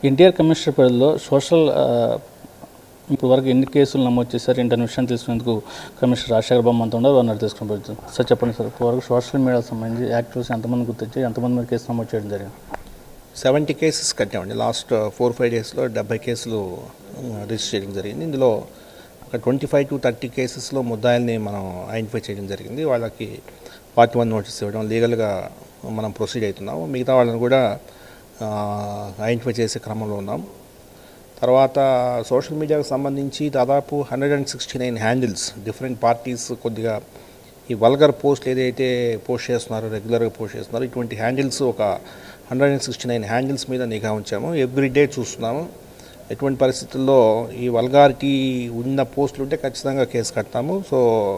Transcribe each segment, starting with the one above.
NTR commissioner పరిధిలో social ఆ, ఇప్పుడు వరకు ఎన్ని కేసులు నమోదు చేశారు ఏంటనే విషయం తెలుసుకునేందుకు కమిషనర్ రాజశేఖర్ బాబు మనతో ఉన్నారు వారిని తీసుకుని పోతుంది సార్ చెప్పండి సార్ ఇప్పుడు వరకు సోషల్ మీడియాకి సంబంధించి యాక్టివ్స్ ఎంతమంది గుర్తించి ఎంతమంది మీద కేసు నమోదు చేయడం జరిగింది సెవెంటీ కేసెస్ కట్టామండి లాస్ట్ ఫోర్ ఫైవ్ డేస్లో డెబ్బై కేసులు రిజిస్టర్ చేయడం జరిగింది ఇందులో ఒక ట్వంటీ ఫైవ్ టు థర్టీ కేసెస్లో ముద్దాయిల్ని మనం ఐడెంటిఫై చేయడం జరిగింది వాళ్ళకి పార్టీ వన్ నోటీస్ ఇవ్వడం లీగల్గా మనం ప్రొసీడ్ అవుతున్నాము మిగతా వాళ్ళని కూడా ఐడెంటిఫై చేసే క్రమంలో ఉన్నాం తర్వాత సోషల్ మీడియాకు సంబంధించి దాదాపు hundred and sixty nine handles different parties కొద్దిగా ఈ వల్గర్ పోస్ట్ ఏదైతే పోస్ట్ చేస్తున్నారో రెగ్యులర్గా పోస్ట్ చేస్తున్నారో ఇటువంటి హ్యాండిల్స్ ఒక hundred and sixty nine handles మీద నిఘా ఉంచాము ఎవ్రీ డే చూస్తున్నాము ఎటువంటి పరిస్థితుల్లో ఈ వల్గారిటీ ఉన్న పోస్టులు ఉంటే ఖచ్చితంగా కేసు కడతాము సో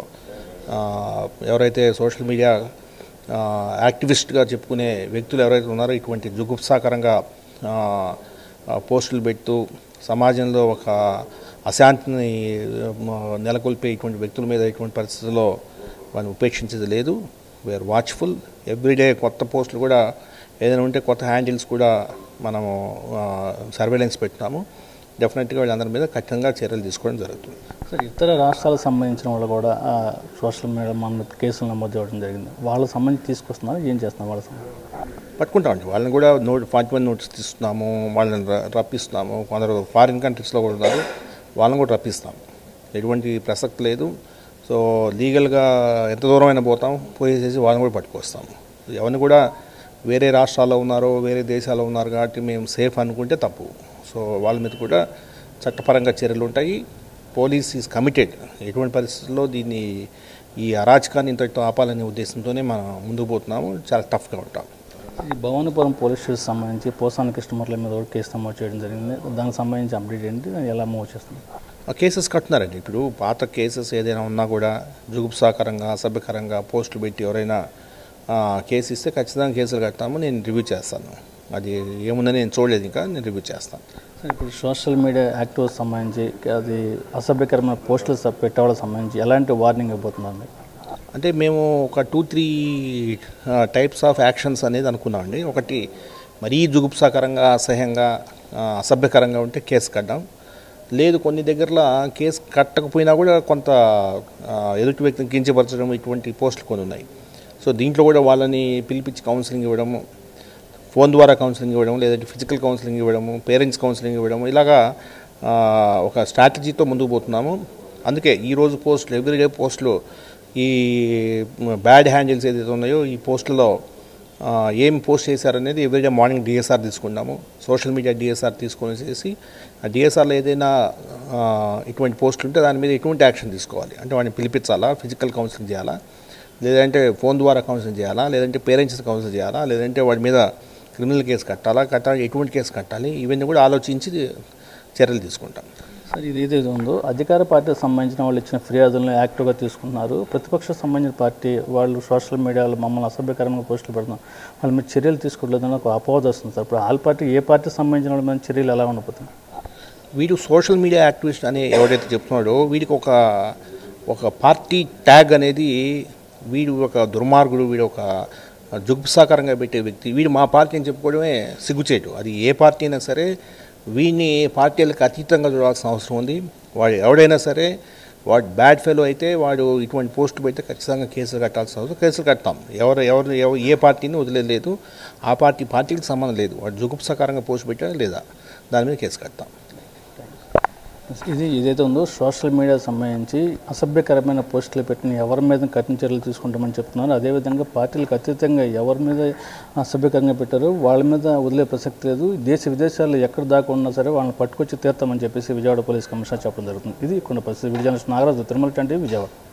ఆ, ఎవరైతే సోషల్ మీడియా ఆ, యాక్టివిస్ట్గా చెప్పుకునే వ్యక్తులు ఎవరైతే ఉన్నారో ఇటువంటి జుగుప్సాకరంగా ఆ, ఆ, పోస్టులు పెడుతూ సమాజంలో ఒక అశాంతిని ఆ, నెలకొల్పే ఇటువంటి వ్యక్తుల మీద ఇటువంటి పరిస్థితుల్లో వాళ్ళని ఉపేక్షించేది లేదు వీఆర్ వాచ్ఫుల్ ఎవ్రీడే కొత్త పోస్టులు కూడా ఏదైనా ఉంటే కొత్త హ్యాండిల్స్ కూడా మనము సర్వేలెన్స్ పెట్టినాము డెఫినెట్గా వీళ్ళందరి మీద కఠినంగా చర్యలు తీసుకోవడం జరుగుతుంది సార్ ఇతర రాష్ట్రాలకు సంబంధించిన వాళ్ళు కూడా ఆ, సోషల్ మీడియా మన మీద కేసులు నమోదు చేయడం జరిగింది వాళ్ళకి సంబంధించి తీసుకొస్తున్నారు ఏం చేస్తున్నారు వాళ్ళ సంబంధించి పట్టుకుంటామండి వాళ్ళని కూడా నోట్ ఫార్టీ వన్ నోటీస్ తీస్తున్నాము వాళ్ళని ర- రప్పిస్తున్నాము కొందరు ఫారిన్ కంట్రీస్లో కూడా ఉన్నారు వాళ్ళని కూడా రప్పిస్తాము ఎటువంటి ప్రసక్తి లేదు సో లీగల్గా ఎంత దూరమైనా పోతాం పోయేసేసి వాళ్ళని కూడా పట్టుకొస్తాము ఎవరిని కూడా వేరే రాష్ట్రాల్లో ఉన్నారో వేరే దేశాల్లో ఉన్నారు కాబట్టి మేము సేఫ్ అనుకుంటే తప్పు సో వాళ్ళ మీద కూడా చట్టపరంగా చర్యలు ఉంటాయి పోలీస్ ఈజ్ కమిటెడ్ ఎటువంటి పరిస్థితుల్లో దీన్ని ఈ అరాచకాన్ని ఇంతటితో ఆపాలనే ఉద్దేశంతోనే మనం ముందుకు పోతున్నాము చాలా టఫ్గా ఉంటాం ఈ భవానీపురం పోలీస్ స్టేషన్ సంబంధించి పోసాన కృష్ణమూర్ల మీద కూడా కేసు నమోదు చేయడం జరిగింది దానికి సంబంధించి అప్డేట్ ఏంటి ఎలా మూవ్ చేస్తుంది ఆ కేసెస్ కట్టున్నారండి ఇప్పుడు పాత కేసెస్ ఏదైనా ఉన్నా కూడా జుగుప్సాకరంగా అసభ్యకరంగా పోస్టులు పెట్టి ఎవరైనా ఆ, కేసు ఇస్తే ఖచ్చితంగా కేసులు కడతాము నేను రివ్యూ చేస్తాను అది ఏముందని నేను చూడలేదు ఇంకా నేను రివ్యూ చేస్తాను సార్ ఇప్పుడు సోషల్ మీడియా యాక్టివ్స్ సంబంధించి అది అసభ్యకరమైన పోస్టులు స- పెట్టే వాళ్ళకి సంబంధించి ఎలాంటి వార్నింగ్ ఇవ్వబోతుందండి అంటే మేము ఒక two three types of actions అనేది అనుకున్నామండి ఒకటి మరీ జుగుప్సాకరంగా అసహ్యంగా ఆ, అసభ్యకరంగా ఉంటే కేసు కట్టాం లేదు కొన్ని దగ్గరలో కేసు కట్టకపోయినా కూడా కొంత ఆ, ఎదుటి వ్యక్తిని కించపరచడం ఇటువంటి పోస్టులు కొన్ని ఉన్నాయి సో దీంట్లో కూడా వాళ్ళని పిలిపించి కౌన్సిలింగ్ ఇవ్వడము ఫోన్ ద్వారా కౌన్సిలింగ్ ఇవ్వడం లేదంటే ఫిజికల్ కౌన్సిలింగ్ ఇవ్వడము పేరెంట్స్ కౌన్సిలింగ్ ఇవ్వడము ఇలాగా ఆ, ఒక స్ట్రాటజీతో ముందుకు పోతున్నాము అందుకే ఈరోజు పోస్టులు ఎవ్రీడే పోస్టులు ఈ బ్యాడ్ హ్యాండిల్స్ ఏదైతే ఉన్నాయో ఈ పోస్టుల్లో ఆ, ఏం పోస్ట్ చేశారనేది ఎవ్రీడే మార్నింగ్ డిఎస్ఆర్ తీసుకున్నాము సోషల్ మీడియా డిఎస్ఆర్ తీసుకొనేసేసి ఆ డిఎస్ఆర్లో ఏదైనా ఆ, ఇటువంటి పోస్టులు ఉంటే దాని మీద ఎటువంటి యాక్షన్ తీసుకోవాలి అంటే వాడిని పిలిపించాలా ఫిజికల్ కౌన్సిలింగ్ చేయాలా లేదంటే ఫోన్ ద్వారా కౌన్సిలింగ్ చేయాలా లేదంటే పేరెంట్స్ కౌన్సిలింగ్ చేయాలా లేదంటే వాడి మీద క్రిమినల్ కేసు కట్టాలా కట్టాలి ఎటువంటి కేసు కట్టాలి ఇవన్నీ కూడా ఆలోచించి చర్యలు తీసుకుంటాం సార్ ఇది ఏదైతే ఉందో అధికార పార్టీకి సంబంధించిన వాళ్ళు ఇచ్చిన ఫిర్యాదులను యాక్టివ్గా తీసుకుంటున్నారు ప్రతిపక్ష సంబంధించిన పార్టీ వాళ్ళు సోషల్ మీడియాలో మమ్మల్ని అసభ్యకరంగా పోస్టులు పెడుతున్నారు వాళ్ళ మీద చర్యలు తీసుకోవట్లేదని ఒక అపోహ వస్తుంది సార్ ఇప్పుడు ఆల్ పార్టీ ఏ పార్టీకి సంబంధించిన వాళ్ళ మీద చర్యలు ఎలా ఉండబోతుంది వీడు సోషల్ మీడియా యాక్టివిస్ట్ అని ఎవరైతే చెప్తున్నాడో వీడికి ఒక ఒక పార్టీ ట్యాగ్ అనేది వీడు ఒక దుర్మార్గుడు వీడు ఒక జుగుప్సాకరంగా పెట్టే వ్యక్తి వీడు మా పార్టీ అని చెప్పుకోవడమే సిగ్గుచేటు అది ఏ పార్టీ అయినా సరే వీడిని పార్టీలకు అతీతంగా చూడాల్సిన అవసరం ఉంది వాడు ఎవడైనా సరే వాడు బ్యాడ్ ఫెలో అయితే వాడు ఇటువంటి పోస్ట్ పెడితే ఖచ్చితంగా కేసులు కట్టాల్సిన అవసరం కేసులు కడతాం ఎవరు ఎవరు ఎవ- ఏ పార్టీని వదిలేదు ఆ పార్టీ పార్టీకి సంబంధం లేదు వాడు జుగుప్సాకరంగా పోస్ట్ పెట్టాడా లేదా దాని మీద కేసు కడతాం ఇది ఏదైతే ఉందో సోషల్ మీడియాకి సంబంధించి అసభ్యకరమైన పోస్టులు పెట్టిన ఎవరి మీద కఠిన చర్యలు తీసుకుంటామని చెప్తున్నారు అదేవిధంగా పార్టీలకు అతీతంగా ఎవరి మీద అసభ్యకరంగా పెట్టారో వాళ్ళ మీద వదిలే ప్రసక్తి లేదు దేశ విదేశాల్లో ఎక్కడ దాకా ఉన్నా సరే వాళ్ళని పట్టుకొచ్చి తీర్తామని చెప్పేసి విజయవాడ పోలీస్ కమిషనర్ చెప్పడం జరుగుతుంది ఇది కొన్ని పరిస్థితి విజయనగరం నాగరాజు తిరుమల అంటే విజయవాడ